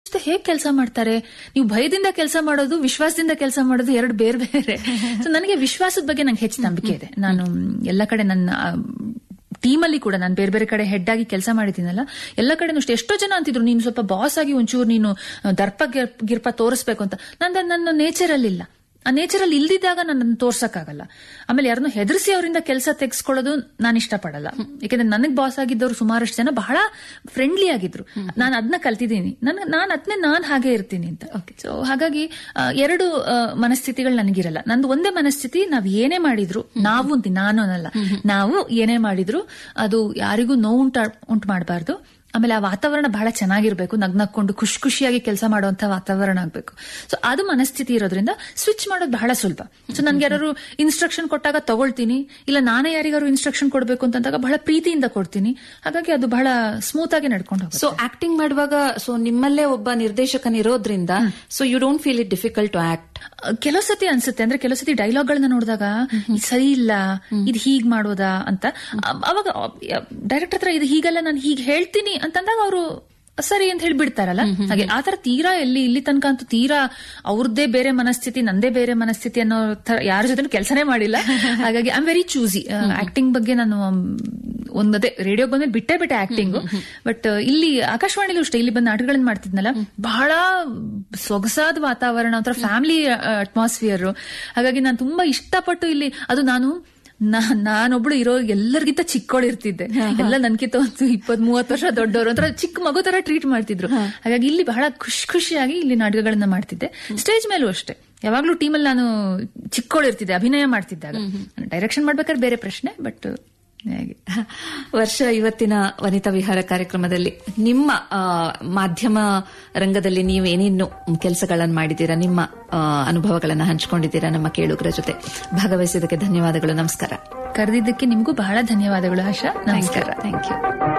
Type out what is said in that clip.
ಹೇಗ್ ಕೆಲಸ ಮಾಡ್ತಾರೆ ನೀವು ಭಯದಿಂದ ಕೆಲಸ ಮಾಡೋದು ವಿಶ್ವಾಸದಿಂದ ಕೆಲಸ ಮಾಡೋದು ಎರಡು ಬೇರೆ ಬೇರೆ ಸೊ ನನಗೆ ವಿಶ್ವಾಸದ ಬಗ್ಗೆ ನಂಗೆ ಹೆಚ್ಚು ನಂಬಿಕೆ ಇದೆ ನಾನು ಎಲ್ಲ ಕಡೆ ನನ್ನ ಟೀಮಲ್ಲಿ ಕೂಡ ನಾನು ಬೇರೆ ಬೇರೆ ಕಡೆ ಹೆಡ್ ಆಗಿ ಕೆಲಸ ಮಾಡಿದ್ದೀನಲ್ಲ ಎಲ್ಲ ಕಡೆ ಅಷ್ಟೇ ಎಷ್ಟೋ ಜನ ಅಂತಿದ್ರು ನೀನು ಸ್ವಲ್ಪ ಬಾಸ್ ಆಗಿ ಒಂಚೂರು ನೀನು ದರ್ಪ ಗಿರ್ಪ- ಗಿರ್ಪ ತೋರಿಸ್ಬೇಕು ಅಂತ ನಂದು ನನ್ನ ನೇಚರ್ ಅಲ್ಲಿ ಇಲ್ಲ ಆ ನೇಚರ್ ಅಲ್ಲಿ ಇಲ್ದಿದ್ದಾಗ ನನ್ನನ್ನು ತೋರ್ಸಕ್ಕಾಗಲ್ಲ ಆಮೇಲೆ ಯಾರನ್ನು ಹೆದರ್ಸಿ ಅವರಿಂದ ಕೆಲಸ ತೆಗೆಸ್ಕೊಳ್ಳೋದು ನಾನು ಇಷ್ಟಪಡಲ್ಲ ಯಾಕಂದ್ರೆ ನನಗ್ ಬಾಸ್ ಆಗಿದ್ದವರು ಸುಮಾರಷ್ಟು ಜನ ಬಹಳ ಫ್ರೆಂಡ್ಲಿ ಆಗಿದ್ರು ನಾನು ಅದನ್ನ ಕಲ್ತಿದ್ದೀನಿ ನನ್ ನಾನು ಅದನ್ನೇ ನಾನ್ ಹಾಗೆ ಇರ್ತೀನಿ ಅಂತ ಸೊ ಹಾಗಾಗಿ ಆ, ಎರಡು ಆ, ಮನಸ್ಥಿತಿಗಳು ನನಗಿರಲ್ಲ ನಂದು ಒಂದೇ ಮನಸ್ಥಿತಿ ನಾವ್ ಏನೇ ಮಾಡಿದ್ರು ನಾವು ಅಂತ ನಾನು ಅನ್ನಲ್ಲ ನಾವು ಏನೇ ಮಾಡಿದ್ರು ಅದು ಯಾರಿಗೂ ನೋವು ಉಂಟ ಉಂಟು ಮಾಡಬಾರ್ದು ಆಮೇಲೆ ಆ ವಾತಾವರಣ ಬಹಳ ಚೆನ್ನಾಗಿರ್ಬೇಕು ನಗ್ನಕ್ಕೊಂಡು ಖುಷಿ ಖುಷಿಯಾಗಿ ಕೆಲಸ ಮಾಡುವಂತ ವಾತಾವರಣ ಆಗ್ಬೇಕು ಸೊ ಅದು ಮನಸ್ಥಿತಿ ಇರೋದ್ರಿಂದ ಸ್ವಿಚ್ ಮಾಡೋದು ಬಹಳ ಸುಲಭ ಸೊ ನನ್ಗೆ ಯಾರು ಇನ್ಸ್ಟ್ರಕ್ಷನ್ ಕೊಟ್ಟಾಗ ತಗೊಳ್ತೀನಿ ಇಲ್ಲ ನಾನೇ ಯಾರಿಗಾರು ಇನ್ಸ್ಟ್ರಕ್ಷನ್ ಕೊಡ್ಬೇಕು ಅಂತಂದಾಗ ಬಹಳ ಪ್ರೀತಿಯಿಂದ ಕೊಡ್ತೀನಿ ಹಾಗಾಗಿ ಅದು ಬಹಳ ಸ್ಮೂತ್ ಆಗಿ ನಡ್ಕೊಂಡು ಹೋಗುತ್ತೆ ಸೊ ಆಕ್ಟಿಂಗ್ ಮಾಡುವಾಗ ಸೊ ನಿಮ್ಮಲ್ಲೇ ಒಬ್ಬ ನಿರ್ದೇಶಕನಿರೋದ್ರಿಂದ so you don't feel it difficult to act ಕೆಲವು ಸತಿ ಅನ್ಸುತ್ತೆ ಅಂದ್ರೆ ಕೆಲವು ಸತಿ ಡೈಲಾಗ್ ಗಳನ್ನ ನೋಡಿದಾಗ ಇದು ಸರಿ ಇಲ್ಲ ಇದು ಹೀಗ್ ಮಾಡೋದಾ ಅಂತ ಅ- ಅವಾಗ ಡೈರೆಕ್ಟರ್ ಹತ್ರ ಇದು ಹೀಗಲ್ಲ ನಾನು ಹೀಗ್ ಹೇಳ್ತೀನಿ ಅಂತಂದಾಗ ಅವರು ಸರಿ ಅಂತ ಹೇಳಿ ಬಿಡ್ತಾರಲ್ಲ ಹಾಗೆ ಆತರ ತೀರಾ ಎಲ್ಲಿ ಇಲ್ಲಿ ತನಕ ಅಂತೂ ತೀರಾ ಅವ್ರದ್ದೇ ಬೇರೆ ಮನಸ್ಥಿತಿ ನಂದೇ ಬೇರೆ ಮನಸ್ಥಿತಿ ಅನ್ನೋ ತರ ಯಾರ ಜೊತೆ ಕೆಲಸನೇ ಮಾಡಿಲ್ಲ ಹಾಗಾಗಿ I am very choosy acting ಬಗ್ಗೆ ನಾನು ಮ್, ಒಂದದೇ ರೇಡಿಯೋ ಬಂದ್ಮೇಲೆ ಬಿಟ್ಟೇ ಬಿಟ್ಟೆ ಆಕ್ಟಿಂಗ್ ಬಟ್ ಇಲ್ಲಿ ಆಕಾಶವಾಣಿಲೂ ಅಷ್ಟೇ ಇಲ್ಲಿ ಬಂದ ನಾಟಕಗಳನ್ನ ಮಾಡ್ತಿದ್ನಲ್ಲ ಬಹಳ ಸೊಗಸಾದ ವಾತಾವರಣ ಒಂಥರ ಫ್ಯಾಮಿಲಿ ಅಟ್ಮಾಸ್ಫಿಯರ್ ಹಾಗಾಗಿ ನಾನು ತುಂಬಾ ಇಷ್ಟಪಟ್ಟು ಇಲ್ಲಿ ಅದು ನಾನು ನಾ- ನಾನೊಬ್ಳು ಇರೋ ಎಲ್ಲರಿಗಿಂತ ಚಿಕ್ಕವಳಿರ್ತಿದ್ದೆ ಎಲ್ಲ ನನ್ಕಿಂತ ಒಂದು ಇಪ್ಪತ್ ಮೂವತ್ತು ವರ್ಷ ದೊಡ್ಡವರು ಒಂಥರ ಚಿಕ್ಕ ಮಗು ತರ ಟ್ರೀಟ್ ಮಾಡ್ತಿದ್ರು ಹಾಗಾಗಿ ಇಲ್ಲಿ ಬಹಳ ಖುಷಿ ಖುಷಿಯಾಗಿ ಇಲ್ಲಿ ನಾಟಕಗಳನ್ನ ಮಾಡ್ತಿದ್ದೆ ಸ್ಟೇಜ್ ಮೇಲೂ ಅಷ್ಟೇ ಯಾವಾಗ್ಲೂ ಟೀಮಲ್ಲಿ ನಾನು ಚಿಕ್ಕವಳಿರ್ತಿದ್ದೆ ಅಭಿನಯ ಮಾಡ್ತಿದ್ದಾಗ ಡೈರೆಕ್ಷನ್ ಮಾಡ್ಬೇಕಾದ್ರೆ ಬೇರೆ ಪ್ರಶ್ನೆ ಬಟ್ ಹಾಗೆ ವರ್ಷ ಇವತ್ತಿನ ವನಿತಾ ವಿಹಾರ ಕಾರ್ಯಕ್ರಮದಲ್ಲಿ ನಿಮ್ಮ ಆ, ಮಾಧ್ಯಮ ರಂಗದಲ್ಲಿ ನೀವು ಏನೇನು ಕೆಲಸಗಳನ್ನು ಮಾಡಿದ್ದೀರಾ ನಿಮ್ಮ ಆ, ಅನುಭವಗಳನ್ನು ಹಂಚಿಕೊಂಡಿದ್ದೀರಾ ನಮ್ಮ ಕೇಳುಗರ ಜೊತೆ ಭಾಗವಹಿಸಿದ್ದಕ್ಕೆ ಧನ್ಯವಾದಗಳು ನಮಸ್ಕಾರ ಕರೆದಿದ್ದಕ್ಕೆ ನಿಮಗೂ ಬಹಳ ಧನ್ಯವಾದಗಳು ಆಶಾ ನಮಸ್ಕಾರ ಥ್ಯಾಂಕ್ ಯು